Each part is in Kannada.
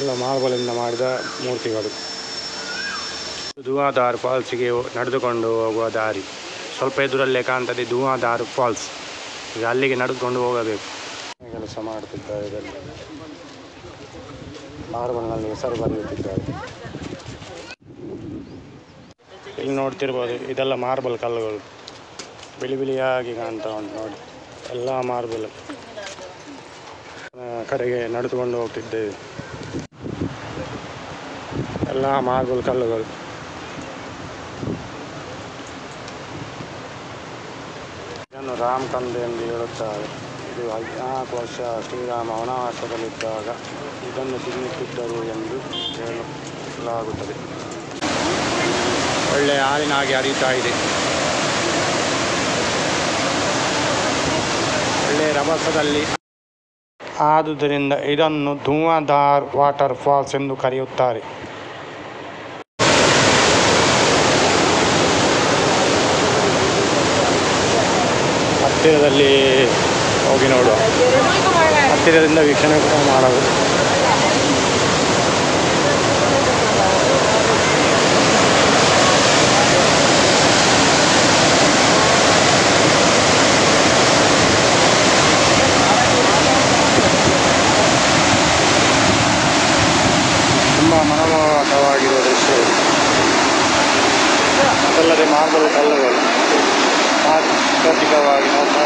ಇದೆಲ್ಲ ಮಾರ್ಬಲಿಂದ ಮಾಡಿದ ಮೂರ್ತಿಗಳು ಧುವಾಧಾರ್ ಫಾಲ್ಸಿಗೆ ನಡೆದುಕೊಂಡು ಹೋಗುವ ದಾರಿ ಸ್ವಲ್ಪ ಎದುರಲ್ಲೇ ಕಾಣ್ತದೆ ಧುವಾಧಾರ್ ಫಾಲ್ಸ್ ಈಗ ಅಲ್ಲಿಗೆ ನಡೆದುಕೊಂಡು ಹೋಗಬೇಕು ಕೆಲಸ ಮಾಡ್ತಿದ್ದಾರೆ ಇದರಲ್ಲಿ ಮಾರ್ಬಲ್ನಲ್ಲಿ ಹೆಸರು ಬರೆಯುತ್ತಿದ್ದಾರೆ ಇಲ್ಲಿ ನೋಡ್ತಿರ್ಬೋದು ಇದೆಲ್ಲ ಮಾರ್ಬಲ್ ಕಲ್ಲುಗಳು ಬಿಳಿ ಬಿಳಿಯಾಗಿ ಕಾಣ್ತಾ ಉಂಟು ನೋಡಿ ಎಲ್ಲ ಮಾರ್ಬಲ್ ಕಡೆಗೆ ನಡೆದುಕೊಂಡು ಹೋಗ್ತಿದ್ದೇವೆ ಎಲ್ಲ ಮಾರ್ಬಲ್ ಕಲ್ಲುಗಳು ಇದನ್ನು ರಾಮ್ ಕಂದೆ ಎಂದು ಹೇಳುತ್ತಾರೆ ಇದು ಹದಿನಾಲ್ಕು ವರ್ಷ ಶ್ರೀರಾಮ ವನವಾಸದಲ್ಲಿದ್ದಾಗ ಇದನ್ನು ತಿನ್ನುತ್ತಿದ್ದರು ಎಂದು ಹೇಳಲಾಗುತ್ತದೆ ಒಳ್ಳೆಯ ಹಾಲಿನ ಹಾಗೆ ಹರಿತಾ ಇದೆ ಒಳ್ಳೆಯ ರಭಸದಲ್ಲಿ ಆದುದರಿಂದ ಇದನ್ನು ಧುವಾಧಾರ್ ವಾಟರ್ ಫಾಲ್ಸ್ ಎಂದು ಕರೆಯುತ್ತಾರೆ ಹತ್ತಿರದಲ್ಲಿ ಹೋಗಿ ನೋಡುವ ಹತ್ತಿರದಿಂದ ವೀಕ್ಷಣೆ ಕೂಡ ಮಾಡೋದು ತುಂಬ ಮನೋಹರವಾಗಿರುವ ದೃಶ್ಯ ಇದು. ಅದಲ್ಲದೆ ಮಾರ್ಬಲ್ ಕಲ್ಲುಗಳು ಪ್ರಾಕೃತಿಕವಾಗಿ ನೋಡ್ತಾ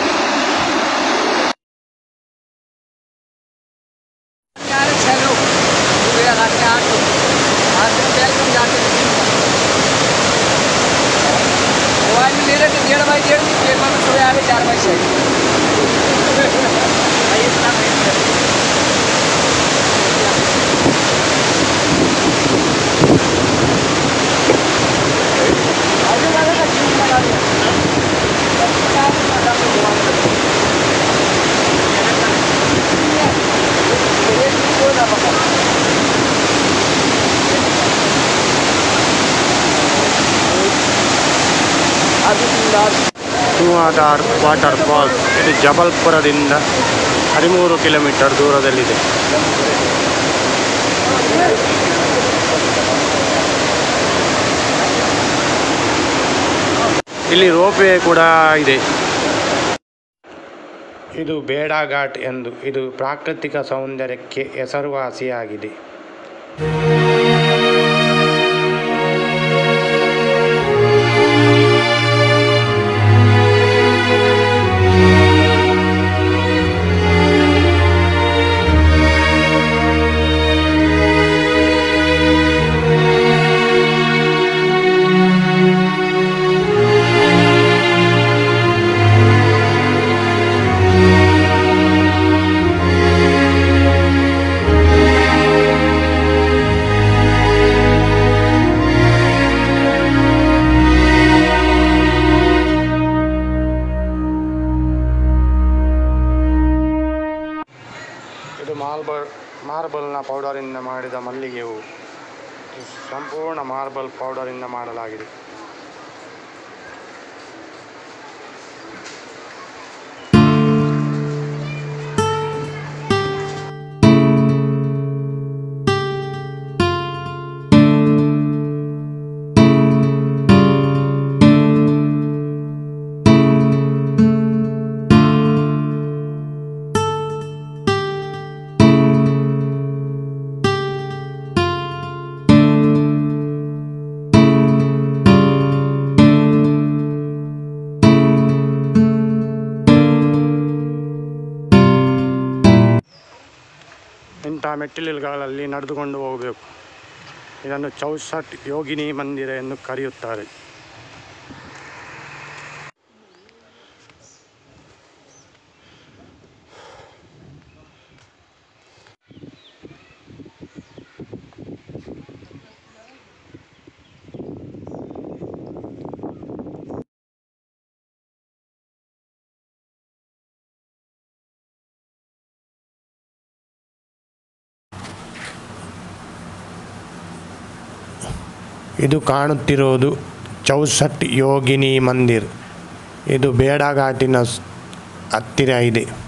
यार चलो पूरे रात में आठ आठ दिन पहले तुम जाते थे मोबाइल में ले रहे थे डेढ़ बाई डेढ़ पेपर में सुबह आ गए चार बाई छः भाई इतना नहीं है। आगे वाले का जीव लगा दिया। बस क्या है, माता को घुमा दो। ये कोई ना पकड़। आगे तुम लास्ट ಧುವಾಧಾರ್ ವಾಟರ್ ಫಾಲ್ಸ್ ಇದು ಜಬಲ್ಪುರದಿಂದ ಹದಿಮೂರು ಕಿಲೋಮೀಟರ್ ದೂರದಲ್ಲಿದೆ ಇಲ್ಲಿ ರೋಪ್ವೇ ಕೂಡ ಇದೆ ಇದು ಬೇಡಾ ಘಾಟ್ ಎಂದು ಇದು ಪ್ರಾಕೃತಿಕ ಸೌಂದರ್ಯಕ್ಕೆ ಹೆಸರುವಾಸಿಯಾಗಿದೆ ಇದು ಮಾರ್ಬಲ್ ಮಾರ್ಬಲ್ನ ಪೌಡರಿಂದ ಮಾಡಿದ ಮಲ್ಲಿಗೆ ಹೂವು ಇದು ಸಂಪೂರ್ಣ ಮಾರ್ಬಲ್ ಪೌಡರಿಂದ ಮಾಡಲಾಗಿದೆ ಇಂಥ ಮೆಟ್ಟಿಲುಗಳಲ್ಲಿ ನಡೆದುಕೊಂಡು ಹೋಗಬೇಕು ಇದನ್ನು ಚೌಸಟ್ ಯೋಗಿನಿ ಮಂದಿರ ಎಂದು ಕರೆಯುತ್ತಾರೆ ಇದು ಕಾಣುತ್ತಿರುವುದು ಚೌಸಟ್ ಯೋಗಿನಿ ಮಂದಿರ್ ಇದು ಬೇಡಘಾಟಿನ ಸ್- ಹತ್ತಿರ ಇದೆ